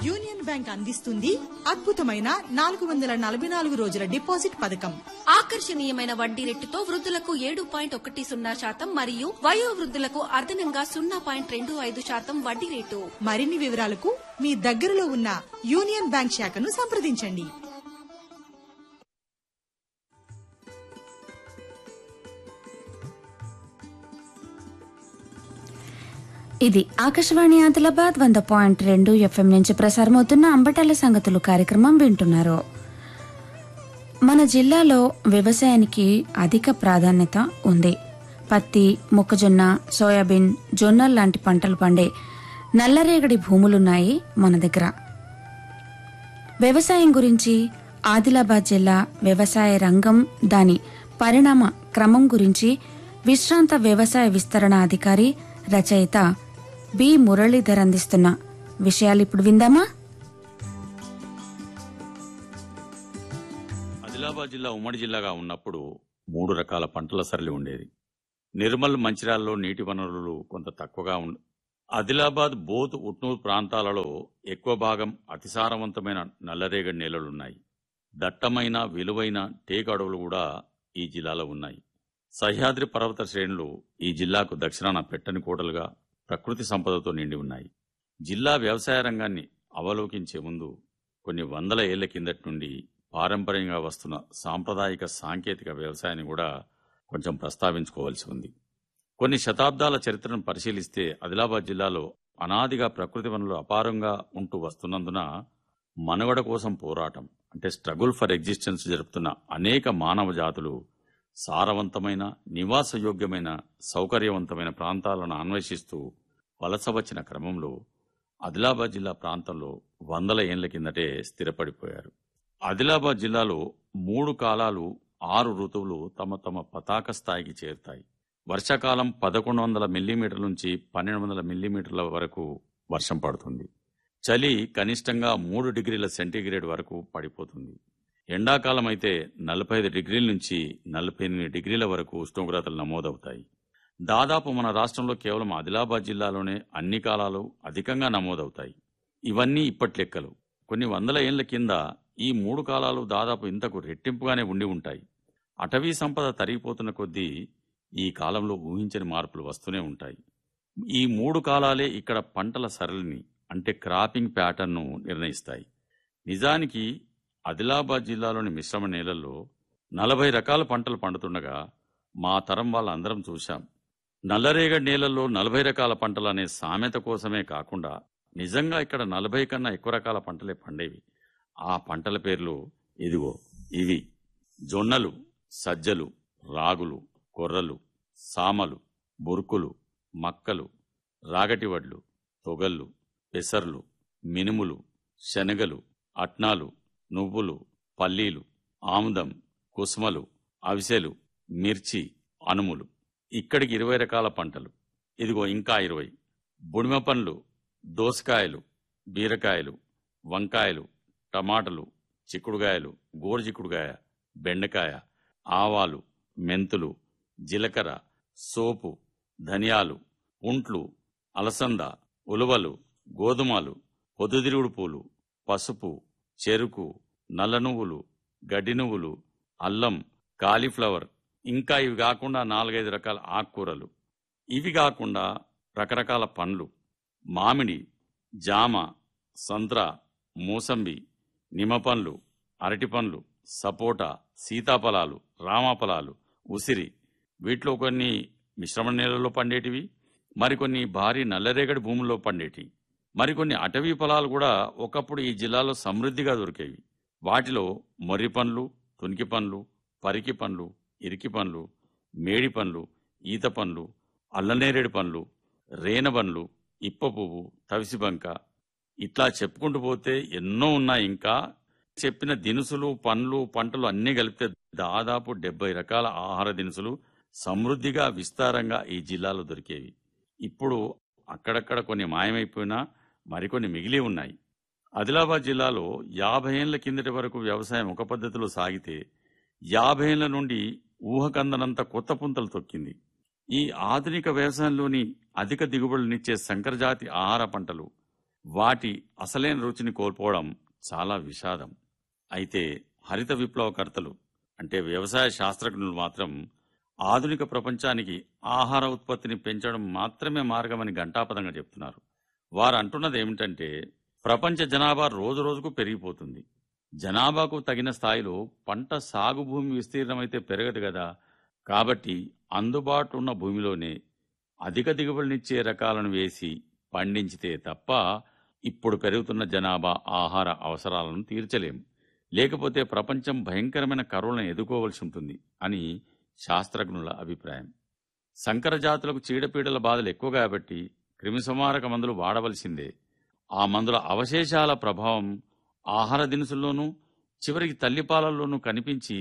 union bank అందిస్తుంది అద్భుతమైన నాలుగు వందల నలభై నాలుగు రోజుల డిపాజిట్ పథకం ఆకర్షణీయమైన వడ్డీ రేటుతో వృద్ధులకు ఏడు పాయింట్ ఒకటి సున్నా శాతం మరియు వయో వృద్ధులకు అదనంగా సున్నా పాయింట్ రెండు ఐదు శాతం వడ్డీ రేటు మరిన్ని వివరాలకు మీ దగ్గరలో ఉన్న యూనియన్ బ్యాంక్ శాఖను సంప్రదించండి ఇది ఆకాశవాణి ఆదిలాబాద్ వంద పాయింట్ రెండు ఎఫ్ఎం నుంచి ప్రసారమవుతున్న అంబటాల సంగతులు కార్యక్రమం వింటున్నారు మన జిల్లాలో వ్యవసాయానికి అధిక ప్రాధాన్యత ఉంది పత్తి మొక్కజొన్న సోయాబీన్ జొన్నలు లాంటి పంటలు పండే నల్లరేగడి భూములున్నాయి మన దగ్గర వ్యవసాయం గురించి ఆదిలాబాద్ జిల్లా వ్యవసాయ రంగం దాని పరిణామ క్రమం గురించి విశ్రాంత వ్యవసాయ విస్తరణ అధికారి రచయిత బి మురళీధర్ అందిస్తున్న విషయాలు ఇప్పుడు విందామా ఆదిలాబాద్ జిల్లా ఉమ్మడి జిల్లాగా ఉన్నప్పుడు మూడు రకాల పంటల సరళి ఉండేది నిర్మల్ మంచిర్యాలలో నీటి వనరులు కొంత తక్కువగా ఉండ ఆదిలాబాద్ బోత్ ఉట్నూరు ప్రాంతాలలో ఎక్కువ భాగం అతిసారవంతమైన నల్లరేగడి నేలలున్నాయి దట్టమైన విలువైన టేకు అడవులు కూడా ఈ జిల్లాలో ఉన్నాయి సహ్యాద్రి పర్వత శ్రేణులు ఈ జిల్లాకు దక్షిణాన పెట్టని కోటలుగా ప్రకృతి సంపదతో నిండి ఉన్నాయి జిల్లా వ్యవసాయ రంగాన్ని అవలోకించే ముందు కొన్ని వందల ఏళ్ల కిందటి నుండి పారంపర్యంగా వస్తున్న సాంప్రదాయిక సాంకేతిక వ్యవసాయాన్ని కూడా కొంచెం ప్రస్తావించుకోవాల్సి ఉంది కొన్ని శతాబ్దాల చరిత్రను పరిశీలిస్తే ఆదిలాబాద్ జిల్లాలో అనాదిగా ప్రకృతి వనరులు అపారంగా ఉంటూ వస్తున్నందున మనుగడ కోసం పోరాటం అంటే స్ట్రగుల్ ఫర్ ఎగ్జిస్టెన్స్ జరుపుతున్న అనేక మానవ జాతులు సారవంతమైన నివాసయోగ్యమైన సౌకర్యవంతమైన ప్రాంతాలను అన్వేషిస్తూ వలస వచ్చిన క్రమంలో ఆదిలాబాద్ జిల్లా ప్రాంతంలో వందల ఏండ్ల కిందటే స్థిరపడిపోయారు ఆదిలాబాద్ జిల్లాలో మూడు కాలాలు ఆరు ఋతువులు తమ తమ పతాక స్థాయికి చేరుతాయి వర్షాకాలం పదకొండు వందల మిల్లీమీటర్ల నుంచి పన్నెండు వందల మిల్లీమీటర్ల వరకు వర్షం పడుతుంది చలి కనిష్టంగా మూడు డిగ్రీల సెంటీగ్రేడ్ వరకు పడిపోతుంది ఎండాకాలం అయితే నలభై ఐదు డిగ్రీల నుంచి నలభై ఎనిమిది డిగ్రీల వరకు ఉష్ణోగ్రతలు నమోదవుతాయి దాదాపు మన రాష్ట్రంలో కేవలం ఆదిలాబాద్ జిల్లాలోనే అన్ని కాలాలు అధికంగా నమోదవుతాయి ఇవన్నీ ఇప్పటి లెక్కలు కొన్ని వందల ఏళ్ల కింద ఈ మూడు కాలాలు దాదాపు ఇంతకు రెట్టింపుగానే ఉండి ఉంటాయి అటవీ సంపద తరిగిపోతున్న కొద్దీ ఈ కాలంలో ఊహించని మార్పులు వస్తూనే ఉంటాయి ఈ మూడు కాలాలే ఇక్కడ పంటల సరళిని అంటే క్రాపింగ్ ప్యాటర్న్ను నిర్ణయిస్తాయి నిజానికి ఆదిలాబాద్ జిల్లాలోని మిశ్రమ నేలల్లో నలభై రకాల పంటలు పండుతుండగా మా తరం వాళ్ళందరం చూశాం నల్లరేగడి నేలల్లో నలభై రకాల పంటలు అనే సామెత కోసమే కాకుండా నిజంగా ఇక్కడ నలభై కన్నా ఎక్కువ రకాల పంటలే పండేవి ఆ పంటల పేర్లు ఇదిగో ఇవి జొన్నలు సజ్జలు రాగులు కొర్రలు సామలు బురుకులు మక్కలు రాగటి వడ్లు తొగళ్ళు పెసర్లు మినుములు శనగలు అట్నాలు నువ్వులు పల్లీలు ఆముదం కుసుమలు అవిసెలు మిర్చి అనుములు ఇక్కడికి ఇరవై రకాల పంటలు ఇదిగో ఇంకా ఇరవై బుడిమ పండ్లు దోసకాయలు బీరకాయలు వంకాయలు టమాటలు చిక్కుడుగాయలు గోరు చిక్కుడుగాయ బెండకాయ ఆవాలు మెంతులు జీలకర్ర సోపు ధనియాలు ఉంట్లు అలసంద ఉలువలు గోధుమలు పొద్దుతిరుగుడు పూలు పసుపు చెరుకు నల్ల నువ్వులు గడ్డి నువ్వులు అల్లం కాలీఫ్లవర్ ఇంకా ఇవి కాకుండా నాలుగైదు రకాల ఆకుకూరలు ఇవి కాకుండా రకరకాల పండ్లు మామిడి జామ సంత్ర మూసంబి నిమ్మపండ్లు అరటిపండ్లు సపోటా సీతాఫలాలు రామాఫలాలు ఉసిరి వీటిలో కొన్ని మిశ్రమ నేలల్లో పండేటివి మరికొన్ని భారీ నల్లరేగడి భూముల్లో పండేటివి మరికొన్ని అటవీ పొలాలు కూడా ఒకప్పుడు ఈ జిల్లాలో సమృద్ధిగా దొరికేవి వాటిలో మొర్రి పండ్లు తునికి పండ్లు పరికి పండ్లు ఇరికి పండ్లు మేడి పండ్లు ఈత పండ్లు అల్లనేరేడు పండ్లు రేన పండ్లు ఇప్ప పువ్వు తవిసిబంక ఇట్లా చెప్పుకుంటూ పోతే ఎన్నో ఉన్నాయి ఇంకా చెప్పిన దినుసులు పండ్లు పంటలు అన్నీ కలిపితే దాదాపు డెబ్బై రకాల ఆహార దినుసులు సమృద్ధిగా విస్తారంగా ఈ జిల్లాలో దొరికేవి ఇప్పుడు అక్కడక్కడ కొన్ని మాయమైపోయినా మరికొన్ని మిగిలి ఉన్నాయి ఆదిలాబాద్ జిల్లాలో యాభై ఏళ్ల కిందటి వరకు వ్యవసాయం ఒక పద్ధతిలో సాగితే యాభై ఏళ్ల నుండి ఊహకందనంత కొత్త పుంతలు తొక్కింది ఈ ఆధునిక వ్యవసాయంలోని అధిక దిగుబడులనిచ్చే సంకరజాతి ఆహార పంటలు వాటి అసలైన రుచిని కోల్పోవడం చాలా విషాదం అయితే హరిత విప్లవకర్తలు అంటే వ్యవసాయ శాస్త్రజ్ఞులు మాత్రం ఆధునిక ప్రపంచానికి ఆహార ఉత్పత్తిని పెంచడం మాత్రమే మార్గమని ఘంటాపదంగా చెప్తున్నారు వారు అంటున్నది ఏమిటంటే ప్రపంచ జనాభా రోజు రోజుకు పెరిగిపోతుంది జనాభాకు తగిన స్థాయిలో పంట సాగు భూమి విస్తీర్ణమైతే పెరగదు కదా కాబట్టి అందుబాటు ఉన్న భూమిలోనే అధిక దిగుబడినిచ్చే రకాలను వేసి పండించితే తప్ప ఇప్పుడు పెరుగుతున్న జనాభా ఆహార అవసరాలను తీర్చలేం లేకపోతే ప్రపంచం భయంకరమైన కరువులను ఎదుర్కోవలసి ఉంటుంది అని శాస్త్రజ్ఞుల అభిప్రాయం సంకర జాతులకు చీడపీడల బాధలు ఎక్కువ కాబట్టి క్రిమిసంహారక మందులు వాడవలసిందే ఆ మందుల అవశేషాల ప్రభావం ఆహార దినుసుల్లోనూ చివరికి తల్లిపాలల్లోనూ కనిపించి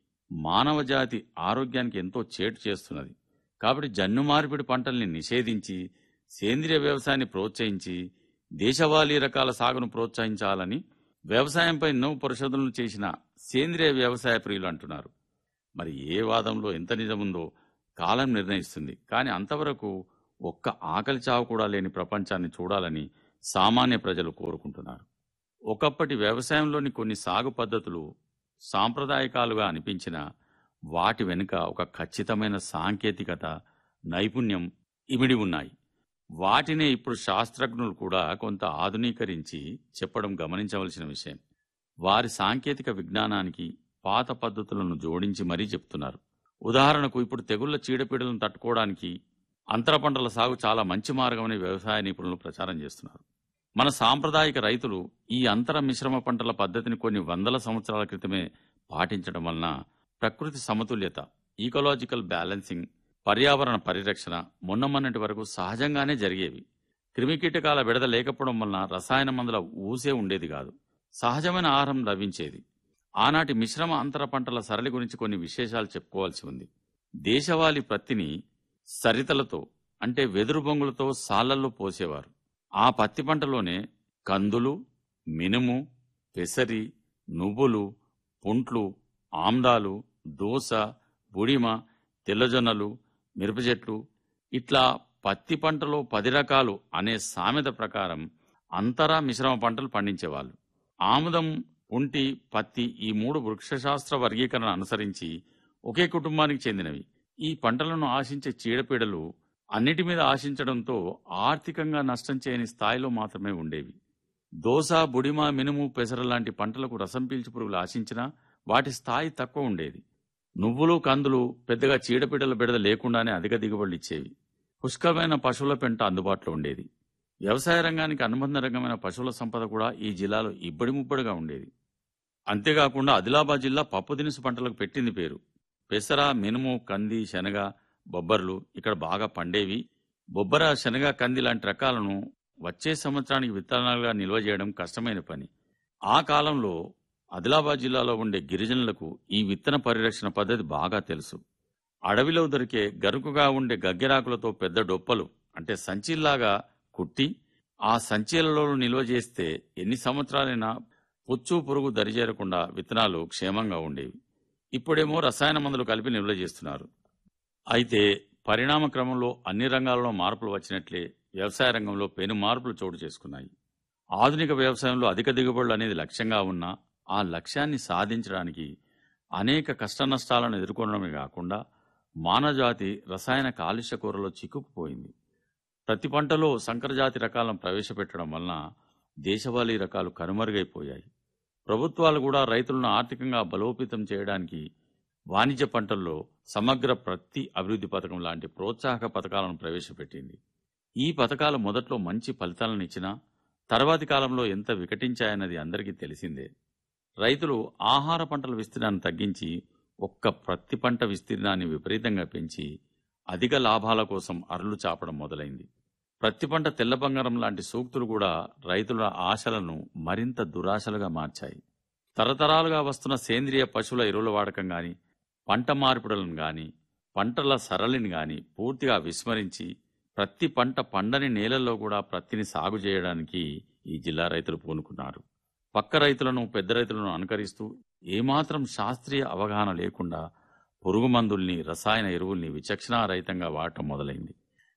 మానవ జాతి ఆరోగ్యానికి ఎంతో చేటు చేస్తున్నది కాబట్టి జన్యు మార్పిడి పంటల్ని నిషేధించి సేంద్రియ వ్యవసాయాన్ని ప్రోత్సహించి దేశవాళీ రకాల సాగును ప్రోత్సహించాలని వ్యవసాయంపై ఎన్నో పరిశోధనలు చేసిన సేంద్రియ వ్యవసాయ ప్రియులు అంటున్నారు మరి ఏ వాదంలో ఎంత నిజముందో కాలం నిర్ణయిస్తుంది కానీ అంతవరకు ఒక్క ఆకలి చావు కూడా లేని ప్రపంచాన్ని చూడాలని సామాన్య ప్రజలు కోరుకుంటున్నారు ఒకప్పటి వ్యవసాయంలోని కొన్ని సాగు పద్ధతులు సాంప్రదాయకాలుగా అనిపించిన వాటి వెనుక ఒక ఖచ్చితమైన సాంకేతికత నైపుణ్యం ఇమిడి ఉన్నాయి వాటినే ఇప్పుడు శాస్త్రజ్ఞులు కూడా కొంత ఆధునీకరించి చెప్పడం గమనించవలసిన విషయం వారి సాంకేతిక విజ్ఞానానికి పాత పద్ధతులను జోడించి మరీ చెప్తున్నారు ఉదాహరణకు ఇప్పుడు తెగుళ్ల చీడపీడలను తట్టుకోవడానికి అంతర పంటల సాగు చాలా మంచి మార్గమని వ్యవసాయ నిపుణులు ప్రచారం చేస్తున్నారు మన సాంప్రదాయిక రైతులు ఈ అంతర మిశ్రమ పంటల పద్ధతిని కొన్ని వందల సంవత్సరాల క్రితమే పాటించడం వలన ప్రకృతి సమతుల్యత ఈకలాజికల్ బ్యాలెన్సింగ్ పర్యావరణ పరిరక్షణ మొన్న మొన్నటి వరకు సహజంగానే జరిగేవి క్రిమికీటకాల విడద లేకపోవడం వలన రసాయన మందుల ఊసే ఉండేది కాదు సహజమైన ఆహారం లభించేది ఆనాటి మిశ్రమ అంతర పంటల సరళి గురించి కొన్ని విశేషాలు చెప్పుకోవాల్సి ఉంది దేశవాళీ పత్తిని సరితలతో అంటే వెదురు బొంగులతో సాళ్లల్లో పోసేవారు ఆ పత్తి పంటలోనే కందులు మినుము పెసరి నువ్వులు పుంట్లు ఆమ్దాలు దోస బుడిమ తెల్లజొన్నలు మిరప చెట్లు ఇట్లా పత్తి పంటలో పది రకాలు అనే సామెత ప్రకారం అంతరా మిశ్రమ పంటలు పండించేవాళ్ళు ఆముదం ఉంటి పత్తి ఈ మూడు వృక్షశాస్త్ర వర్గీకరణ అనుసరించి ఒకే కుటుంబానికి చెందినవి ఈ పంటలను ఆశించే చీడపీడలు అన్నిటి మీద ఆశించడంతో ఆర్థికంగా నష్టం చేయని స్థాయిలో మాత్రమే ఉండేవి దోస బుడిమ మినుము పెసర లాంటి పంటలకు రసం పీల్చి పురుగులు ఆశించినా వాటి స్థాయి తక్కువ ఉండేది నువ్వులు కందులు పెద్దగా చీడపీడల బిడద లేకుండానే అధిక దిగుబడులు ఇచ్చేవి పుష్కలమైన పశువుల పెంట అందుబాటులో ఉండేది వ్యవసాయ రంగానికి అనుబంధ రంగమైన పశువుల సంపద కూడా ఈ జిల్లాలో ఇబ్బడి ముబ్బడిగా ఉండేది అంతేకాకుండా ఆదిలాబాద్ జిల్లా పప్పు దినుసు పంటలకు పెట్టింది పేరు పెసర మినుము కంది శనగ బొబ్బర్లు ఇక్కడ బాగా పండేవి బొబ్బర శనగ కంది లాంటి రకాలను వచ్చే సంవత్సరానికి విత్తనాలుగా నిల్వ చేయడం కష్టమైన పని ఆ కాలంలో ఆదిలాబాద్ జిల్లాలో ఉండే గిరిజనులకు ఈ విత్తన పరిరక్షణ పద్ధతి బాగా తెలుసు అడవిలో దొరికే గరుకుగా ఉండే గగ్గెరాకులతో పెద్ద డొప్పలు అంటే సంచిల్లాగా కుట్టి ఆ సంచీలలో నిల్వ చేస్తే ఎన్ని సంవత్సరాలైనా పుచ్చు పురుగు దరిచేరకుండా విత్తనాలు క్షేమంగా ఉండేవి ఇప్పుడేమో రసాయన మందులు కలిపి నిల్వ చేస్తున్నారు అయితే పరిణామ క్రమంలో అన్ని రంగాలలో మార్పులు వచ్చినట్లే వ్యవసాయ రంగంలో పెను మార్పులు చోటు చేసుకున్నాయి ఆధునిక వ్యవసాయంలో అధిక దిగుబడులు అనేది లక్ష్యంగా ఉన్నా ఆ లక్ష్యాన్ని సాధించడానికి అనేక కష్టనష్టాలను ఎదుర్కొనడమే కాకుండా మానవజాతి రసాయన కాలుష్య కూరలో చిక్కుకుపోయింది ప్రతి పంటలో సంకరజాతి రకాలను ప్రవేశపెట్టడం వలన దేశవాళీ రకాలు కనుమరుగైపోయాయి ప్రభుత్వాలు కూడా రైతులను ఆర్థికంగా బలోపేతం చేయడానికి వాణిజ్య పంటల్లో సమగ్ర ప్రతి అభివృద్ధి పథకం లాంటి ప్రోత్సాహక పథకాలను ప్రవేశపెట్టింది ఈ పథకాలు మొదట్లో మంచి ఫలితాలను ఇచ్చినా తర్వాతి కాలంలో ఎంత వికటించాయన్నది అందరికీ తెలిసిందే రైతులు ఆహార పంటల విస్తీర్ణాన్ని తగ్గించి ఒక్క ప్రతి పంట విస్తీర్ణాన్ని విపరీతంగా పెంచి అధిక లాభాల కోసం అరలు చాపడం మొదలైంది ప్రతి పంట తెల్ల బంగారం లాంటి సూక్తులు కూడా రైతుల ఆశలను మరింత దురాశలుగా మార్చాయి తరతరాలుగా వస్తున్న సేంద్రియ పశువుల ఎరువుల వాడకం గాని పంట మార్పిడులను గాని పంటల సరళిని గాని పూర్తిగా విస్మరించి ప్రతి పంట పండని నేలల్లో కూడా ప్రత్తిని సాగు చేయడానికి ఈ జిల్లా రైతులు పూనుకున్నారు పక్క రైతులను పెద్ద రైతులను అనుకరిస్తూ ఏమాత్రం శాస్త్రీయ అవగాహన లేకుండా పురుగు మందుల్ని రసాయన ఎరువుల్ని విచక్షణారహితంగా వాడటం మొదలైంది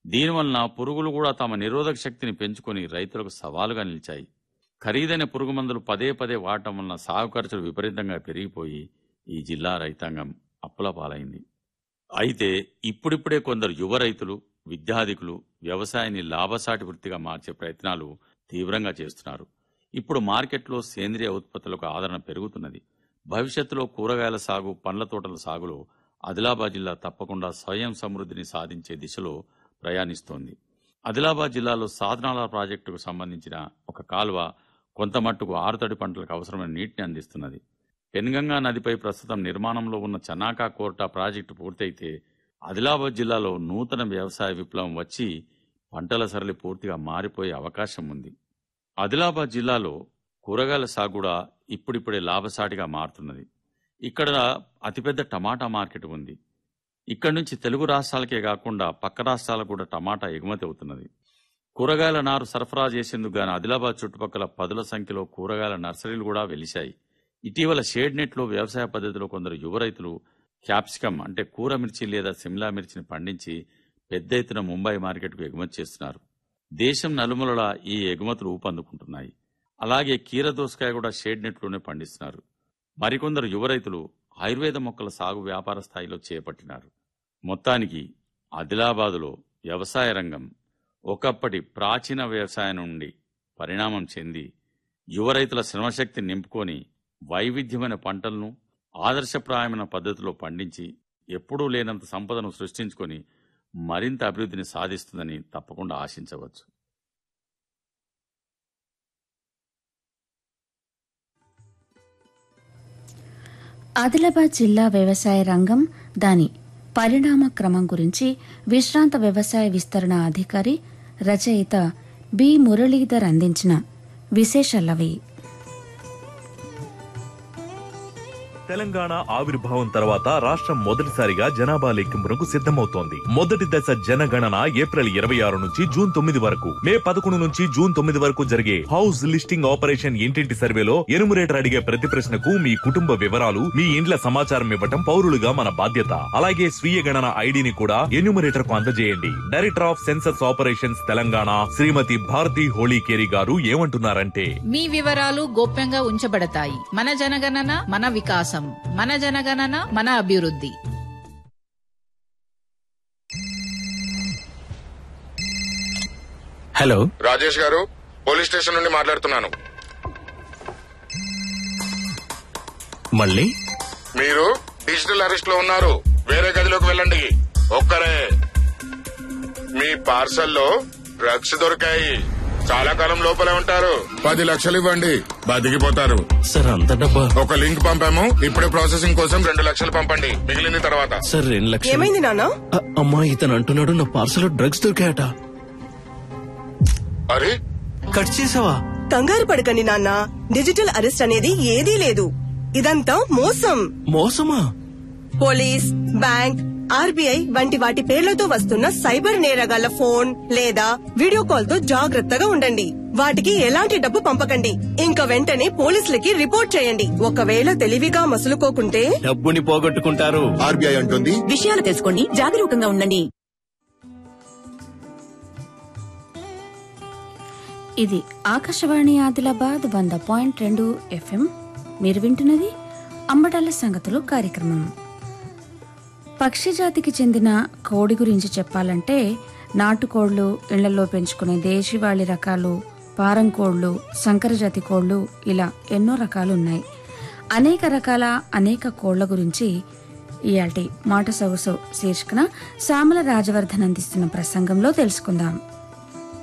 దీనివలన పురుగులు కూడా తమ నిరోధక శక్తిని పెంచుకొని రైతులకు సవాలుగా నిలిచాయి ఖరీదైన పురుగు మందులు పదే పదే వాడటం వలన సాగు ఖర్చులు విపరీతంగా పెరిగిపోయి ఈ జిల్లా రైతాంగం అప్పుల పాలైంది అయితే ఇప్పుడిప్పుడే కొందరు యువ రైతులు విద్యాధికులు వ్యవసాయాన్ని లాభసాటి వృత్తిగా మార్చే ప్రయత్నాలు తీవ్రంగా చేస్తున్నారు ఇప్పుడు మార్కెట్లో సేంద్రియ ఉత్పత్తులకు ఆదరణ పెరుగుతున్నది భవిష్యత్తులో కూరగాయల సాగు పండ్ల తోటల సాగులో ఆదిలాబాద్ జిల్లా తప్పకుండా స్వయం సమృద్ధిని సాధించే దిశలో ప్రయాణిస్తోంది ఆదిలాబాద్ జిల్లాలో సాధనాల ప్రాజెక్టుకు సంబంధించిన ఒక కాలువ కొంత మట్టుకు ఆరుతడి పంటలకు అవసరమైన నీటిని అందిస్తున్నది పెన్గంగా నదిపై ప్రస్తుతం నిర్మాణంలో ఉన్న చనాకా కోర్టా ప్రాజెక్టు పూర్తయితే ఆదిలాబాద్ జిల్లాలో నూతన వ్యవసాయ విప్లవం వచ్చి పంటల సరళి పూర్తిగా మారిపోయే అవకాశం ఉంది ఆదిలాబాద్ జిల్లాలో కూరగాయల సాగు కూడా ఇప్పుడిప్పుడే లాభసాటిగా మారుతున్నది ఇక్కడ అతిపెద్ద టమాటా మార్కెట్ ఉంది ఇక్కడి నుంచి తెలుగు రాష్ట్రాలకే కాకుండా పక్క రాష్ట్రాలకు కూడా టమాటా ఎగుమతి అవుతున్నది కూరగాయల నారు సరఫరా చేసేందుకు గాను ఆదిలాబాద్ చుట్టుపక్కల పదుల సంఖ్యలో కూరగాయల నర్సరీలు కూడా వెలిశాయి ఇటీవల షేడ్ నెట్లో వ్యవసాయ పద్ధతిలో కొందరు యువ రైతులు క్యాప్సికమ్ అంటే కూర మిర్చి లేదా సిమ్లా మిర్చిని పండించి పెద్ద ఎత్తున ముంబై మార్కెట్కు ఎగుమతి చేస్తున్నారు దేశం నలుమూలలా ఈ ఎగుమతులు ఊపందుకుంటున్నాయి అలాగే కీర దోసకాయ కూడా షేడ్ నెట్లోనే పండిస్తున్నారు మరికొందరు యువ రైతులు ఆయుర్వేద మొక్కల సాగు వ్యాపార స్థాయిలో చేపట్టినారు మొత్తానికి ఆదిలాబాదులో వ్యవసాయ రంగం ఒకప్పటి ప్రాచీన వ్యవసాయం నుండి పరిణామం చెంది యువ రైతుల శ్రమశక్తి నింపుకొని వైవిధ్యమైన పంటలను ఆదర్శప్రాయమైన పద్ధతిలో పండించి ఎప్పుడూ లేనంత సంపదను సృష్టించుకొని మరింత అభివృద్ధిని సాధిస్తుందని తప్పకుండా ఆశించవచ్చు ఆదిలాబాద్ జిల్లా వ్యవసాయ రంగం దాని పరిణామ క్రమం గురించి విశ్రాంత వ్యవసాయ విస్తరణ అధికారి రచయిత బి మురళీధర్ అందించిన విశేషాలవి తెలంగాణ ఆవిర్భావం తర్వాత రాష్ట్రం మొదటిసారిగా జనాభా లెక్కింపునకు సిద్ధమవుతోంది మొదటి దశ జనగణన ఏప్రిల్ ఇరవై ఆరు నుంచి జూన్ తొమ్మిది వరకు మే పదకొండు నుంచి జూన్ తొమ్మిది వరకు జరిగే హౌస్ లిస్టింగ్ ఆపరేషన్ ఇంటింటి సర్వేలో ఎనుమరేటర్ అడిగే ప్రతి ప్రశ్నకు మీ కుటుంబ వివరాలు మీ ఇండ్ల సమాచారం ఇవ్వటం పౌరులుగా మన బాధ్యత అలాగే స్వీయ గణన ఐడిని కూడా ఎన్యూమరేటర్ కు అందజేయండి director of census operations Telangana Srimathi Bharati Holikeri garu ఏమంటున్నారంటే మీ వివరాలు గోప్యంగా ఉంచబడతాయి మన జనగణన మన వికాసం మన జనగణన మన అభివృద్ధి హలో రాజేష్ గారు పోలీస్ స్టేషన్ నుండి మాట్లాడుతున్నాను మళ్ళీ మీరు డిజిటల్ అరెస్ట్ లో ఉన్నారు వేరే గదిలోకి వెళ్ళండి ఒక్కరే మీ పార్సల్లో డ్రగ్స్ దొరికాయి చాలా కాలం లోపలే ఉంటారు పది లక్షలు ఇవ్వండి బతికిపోతారు సార్ అంత డబ్బా ఒక లింక్ పంపాము ఇప్పుడే ప్రాసెసింగ్ కోసం రెండు లక్షలు పంపండి మిగిలింది తర్వాత సార్ రెండు లక్షలు ఏమైంది నాన్న అ- అమ్మా ఇతను అంటున్నాడు నా పార్సల్ డ్రగ్స్ దొరికాయట అరే కట్ చేసావా కంగారు పడకండి నాన్న డిజిటల్ అరెస్ట్ అనేది ఏదీ లేదు ఇదంతా మోసం మోసమా పోలీస్ బ్యాంక్ ఆర్బీఐ వంటి వాటి పేర్లతో వస్తున్న సైబర్ నేరగాళ్ల ఫోన్ లేదా వీడియో కాల్ తో జాగ్రత్తగా ఉండండి వాటికి ఎలాంటి డబ్బు పంపకండి ఇంకా వెంటనే పోలీసులకి రిపోర్ట్ చేయండి ఒకవేళ తెలివిగా మసులుకోకుంటే డబ్బుని పోగొట్టుకుంటారు ఆర్బీఐ అంటుంది విషయాలు తెలుసుకోండి జాగరూకంగా ఉండండి ఇది ఆకాశవాణి ఆదిలాబాద్ వంద పాయింట్ రెండు ఎఫ్ఎం మీరు వింటున్నది అంబటాల సంగతులు కార్యక్రమం పక్షి జాతికి చెందిన కోడి గురించి చెప్పాలంటే నాటుకోళ్లు ఇళ్లలో పెంచుకునే దేశీవాళి రకాలు పారం కోళ్లు సంకరజాతి కోళ్లు ఇలా ఎన్నో రకాలు ఉన్నాయి అనేక రకాల అనేక కోళ్ల గురించి ఇయాల్టి మాట సొగసు శీర్షికన సామల రాజవర్ధన్ అందిస్తున్న ప్రసంగంలో తెలుసుకుందాం